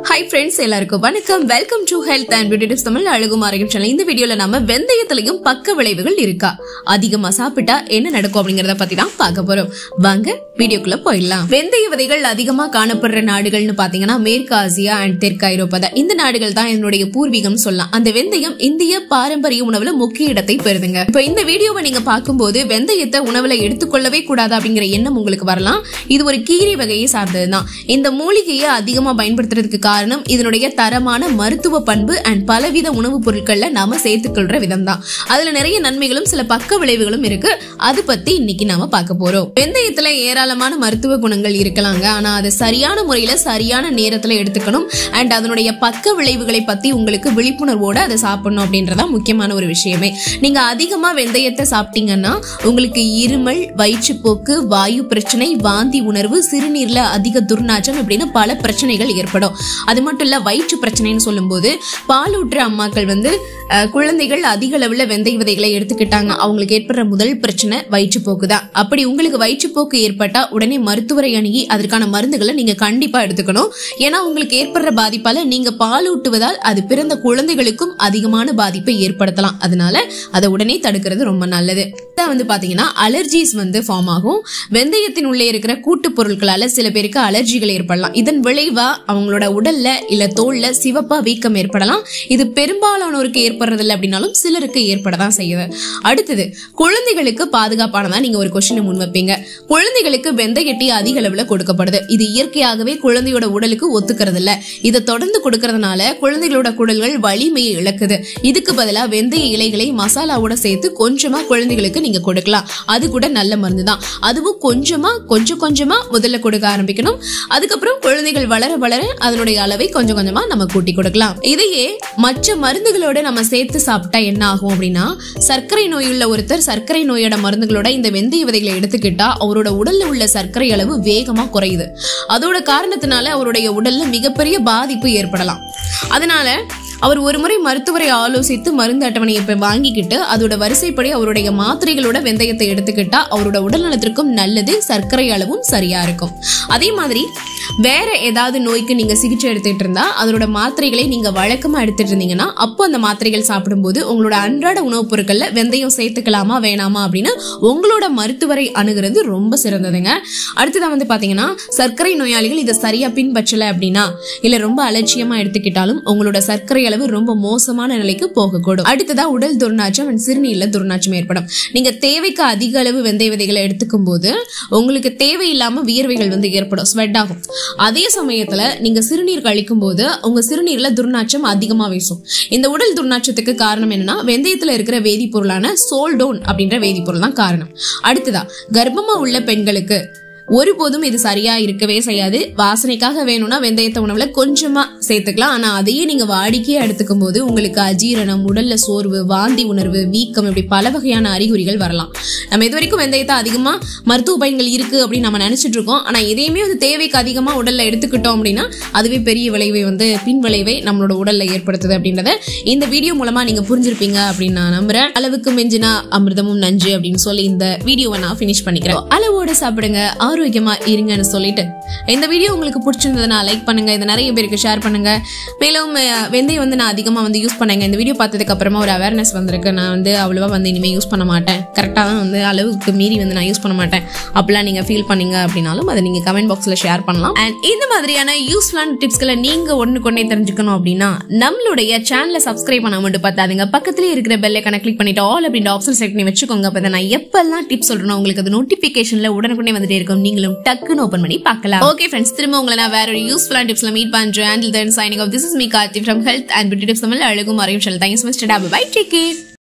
high friends எல்லாருக்கும் வணக்கம் welcome to health and beauty tips Tamil அழகும் ஆரோக்கியம் சேனல் இந்த வீடியோல நம்ம வெந்தயத்திலையும் பக்க விளைவுகள் இருக்கா அதிகமா சாப்பிட்டா என்ன நடக்கும் அப்படிங்கறத பத்தி தான் பார்க்க போறோம் வாங்க வீடியோக்குள்ள போயிடலாம் வெந்தய விதைகள் அதிகமா காணப்படுற நாடுகள்னு பாத்தீங்கன்னா மேற்கு ஆசியா அண்ட் தெற்கு ஐரோப்பா தான் இந்த நாடுகள் தான் என்னுடைய பூர்வீகம் சொல்லலாம் அந்த வெந்தயம் இந்திய பாரம்பரிய உணவுல முக்கிய இடத்தை பெறுதுங்க இப்போ இந்த வீடியோவை நீங்க பார்க்கும்போது வெந்தயத்தை உணவுல எடுத்துக்கொள்ளவே கூடாது அப்படிங்கிற எண்ணம் உங்களுக்கு வரலாம் இது ஒரு கீரை வகையை சார்ந்ததுதான் இந்த மூலிகையை அதிகமா பயன்படுத்துறதுக்கு காரணம் இதனுடைய தரமான மருத்துவ பண்பு அண்ட் பலவித உணவுப் பொருட்கள்ல நாம சேர்த்துக்கொள்ற விதம் தான் அதுல நிறைய நன்மைகளும் சில பக்க விளைவுகளும் இருக்கு அது பத்தி இன்னைக்கு நாம பார்க்க போறோம் வெந்தயத்துல ஏராளமான மருத்துவ குணங்கள் இருக்கலாங்க ஆனா அது சரியான முறையில சரியான நேரத்துல எடுத்துக்கணும் அண்ட் அதனுடைய பக்க விளைவுகளை பத்தி உங்களுக்கு விழிப்புணர்வோட அதை சாப்பிடணும் அப்படின்றதா முக்கியமான ஒரு விஷயமே நீங்க அதிகமா வெந்தயத்தை சாப்பிட்டீங்கன்னா உங்களுக்கு இருமல் வயிற்றுப்போக்கு வாயு பிரச்சனை வாந்தி உணர்வு சிறுநீர்ல அதிக துர்நாற்றம் இப்படின்னு பல பிரச்சனைகள் ஏற்படும் அது மட்டும் இல்ல வயிற்று பிரச்சனைன்னு சொல்லும்போது பாலூற்ற அம்மாக்கள் வந்து அஹ், குழந்தைகள் அதிக அளவுல வெந்தய விதைகளை எடுத்துக்கிட்டாங்க அவங்களுக்கு ஏற்படுற முதல் பிரச்சனை வயிற்றுப்போக்கு தான் அப்படி உங்களுக்கு வயிற்றுப்போக்கு ஏற்பட்டா உடனே மருத்துவரை அணுகி அதற்கான மருந்துகளை நீங்க கண்டிப்பா எடுத்துக்கணும் ஏன்னா உங்களுக்கு ஏற்படுற பாதிப்பால நீங்க பாலூட்டுவதால் அது பிறந்த குழந்தைகளுக்கும் அதிகமான பாதிப்பை ஏற்படுத்தலாம் அதனால அதை உடனே தடுக்கிறது ரொம்ப நல்லது இதான் வந்து பாத்தீங்கன்னா அலர்ஜிஸ் வந்து ஃபார்ம் ஆகும் வெந்தயத்தின் உள்ளே இருக்கிற கூட்டு பொருட்களால சில பேருக்கு அலர்ஜிகள் ஏற்படலாம் இதன் விளைவா அவங்களோட உடல்ல இல்ல தோல்ல சிவப்பா வீக்கம் ஏற்படலாம் இது பெரும்பாலானோருக்கு ஏற்படுறதில்ல அப்படின்னாலும் சிலருக்கு ஏற்படதான் செய்யுது அடுத்தது குழந்தைகளுக்கு பாதுகாப்பானதா நீங்க ஒரு கொஸ்டின் முன் வைப்பீங்க குழந்தைகளுக்கு வெந்தய டீ அதிக அளவுல கொடுக்கப்படுது இது இயற்கையாகவே குழந்தையோட உடலுக்கு ஒத்துக்கிறது இல்ல இதை தொடர்ந்து கொடுக்கறதுனால குழந்தைகளோட குடல்கள் வலிமையை இழக்குது இதுக்கு பதிலா வெந்தய இலைகளை மசாலாவோட சேர்த்து கொஞ்சமா குழந்தைகளுக்கு நீங்க கொடுக்கலாம் அது கூட நல்ல மருந்து தான் அதுவும் கொஞ்சமா கொஞ்சம் கொஞ்சமா முதல்ல கொடுக்க ஆரம்பிக்கணும் அதுக்கப்புறம் குழந்தைகள் வளர வளர அதனுடைய அளவை கொஞ்சம் கொஞ்சமா நம்ம கூட்டி கொடுக்கலாம் இதையே மற்ற மருந்துகளோட நம்ம சேர்த்து சாப்பிட்டா என்ன ஆகும் அப்படின்னா சர்க்கரை நோயுள்ள ஒருத்தர் சர்க்கரை நோயோட மருந்துகளோட இந்த வெந்தய விதைகளை எடுத்துக்கிட்டா அவரோட உடல்ல உள்ள சர்க்கரை அளவு வேகமா குறையுது அதோட காரணத்தினால அவருடைய உடல்ல மிகப்பெரிய பாதிப்பு ஏற்படலாம் அதனால அவர் ஒரு முறை மருத்துவரை ஆலோசித்து மருந்து அட்டவணையை இப்ப வாங்கிக்கிட்டு அதோட வரிசைப்படி அவருடைய மாத்திரைகளோட வெந்தயத்தை எடுத்துக்கிட்டா அவரோட உடல்நலத்திற்கும் நல்லது சர்க்கரை அளவும் சரியா இருக்கும் அதே மாதிரி வேற ஏதாவது நோய்க்கு நீங்க சிகிச்சை எடுத்துட்டு இருந்தா அதோட மாத்திரைகளை நீங்க வழக்கமா எடுத்துட்டு இருந்தீங்கன்னா அப்போ அந்த மாத்திரைகள் சாப்பிடும்போது உங்களோட அன்றாட உணவுப் பொருட்கள்ல வெந்தயம் சேர்த்துக்கலாமா வேணாமா அப்படின்னு உங்களோட மருத்துவரை அணுகிறது ரொம்ப சிறந்ததுங்க அடுத்ததா வந்து பாத்தீங்கன்னா சர்க்கரை நோயாளிகள் இதை சரியா பின்பற்றல அப்படின்னா இல்ல ரொம்ப அலட்சியமா எடுத்துக்கிட்டாலும் உங்களோட சர்க்கரை அளவு ரொம்ப மோசமான நிலைக்கு போகக்கூடும் அடுத்ததா உடல் துர்நாற்றம் and சிறுநீர்ல துர்நாற்றம் ஏற்படும் நீங்க தேவைக்கு அதிக அளவு வெந்தய விதைகளை எடுத்துக்கும் போது உங்களுக்கு தேவையில்லாம வியர்வைகள் வந்து ஏற்படும் ஸ்வெட் ஆகும் அதே சமயத்துல நீங்க சிறுநீர் கழிக்கும் போது உங்க சிறுநீர்ல துர்நாற்றம் அதிகமா வீசும் இந்த உடல் துர்நாற்றத்துக்கு காரணம் என்னன்னா வெந்தயத்துல இருக்கிற வேதிப்பொருளான சோல்டோன் அப்படின்ற வேதிப்பொருள் தான் காரணம் அடுத்ததா கர்ப்பமா உள்ள பெண்களுக்கு ஒருபோதும் இது சரியா இருக்கவே செய்யாது வாசனைக்காக வேணும்னா வெந்தயத்தை உணவுல கொஞ்சமா சேர்த்துக்கலாம் ஆனா அதையே நீங்க வாடிக்கையா எடுத்துக்கும் போது உங்களுக்கு அஜீரணம் உடல்ல சோர்வு வாந்தி உணர்வு வீக்கம் இப்படி பல வகையான அறிகுறிகள் வரலாம் நம்ம இது வரைக்கும் வெந்தயத்தை அதிகமா மருத்துவ பயன்கள் இருக்கு அப்படின்னு நம்ம நினைச்சிட்டு இருக்கோம் ஆனா எதையுமே வந்து தேவைக்கு அதிகமா உடல்ல எடுத்துக்கிட்டோம் அப்படின்னா அதுவே பெரிய விளைவை வந்து பின் விளைவை நம்மளோட உடல்ல ஏற்படுத்துது அப்படின்றத இந்த வீடியோ மூலமா நீங்க புரிஞ்சிருப்பீங்க அப்படின்னு நான் நம்புறேன் அளவுக்கு மிஞ்சினா அமிர்தமும் நஞ்சு அப்படின்னு சொல்லி இந்த வீடியோவை நான் ஃபினிஷ் பண்ணிக்கிறேன் அளவோட சாப்பிடுங்க ஆரோக்கியமா இருங்கன்னு சொல்லிட்டு இந்த வீடியோ உங்களுக்கு பிடிச்சிருந்ததுன்னா லைக் பண்ணுங்க இதை நிறைய பேருக்கு ஷேர் பண்ணுங்க மேலும் அஹ், வெந்தயம் வந்து நான் அதிகமா வந்து யூஸ் பண்ணேங்க இந்த வீடியோ பார்த்ததுக்கு அப்புறமா ஒரு அவேர்னஸ் வந்திருக்கு நான் வந்து அவ்வளவா வந்து இனிமே யூஸ் பண்ண மாட்டேன் கரெக்டாக தான் வந்து அளவுக்கு மீறி வந்து நான் யூஸ் பண்ண மாட்டேன் அப்படிலாம் நீங்க ஃபீல் பண்ணீங்க அப்படின்னாலும் அதை நீங்க கமெண்ட் பாக்ஸ்ல ஷேர் பண்ணலாம் அண்ட் இந்த மாதிரியான யூஸ்ஃபுல்லான டிப்ஸ்களை நீங்க ஒன்று கொண்டே தெரிஞ்சுக்கணும் அப்படின்னா நம்மளுடைய சேனலை சப்ஸ்கிரைப் பண்ண மட்டும் பார்த்தாதுங்க பக்கத்துலேயே இருக்கிற பெல் ஐக்கனை கிளிக் பண்ணிட்டு ஆல் அப்படின்ற ஆப்ஷன் செலக்ட் பண்ணி வச்சுக்கோங்க அப்போ நான் எப்பெல்லாம் டிப்ஸ் சொல்றேனோ உங்களுக்கு அது நோட்டிபிகேஷன்ல உடனுக்குடனே வந்துட்டே இருக்கும் நீங்களும் டக்குன்னு ஓப்பன் பண்ணி பார்க்கலாம் ஓகே ஃப்ரெண்ட்ஸ் திரும்ப உங்களை நான் வேற ஒரு யூஸ்ஃபுல்லான டிப்ஸ்ல மீட் பண்றேன் and then signing off this is me Karthi from health and beauty tips Tamil அழகும் அறியும் ஷெல் தேங்க்ஸ் மிஸ்டர் டாபு பை டேக் கேர்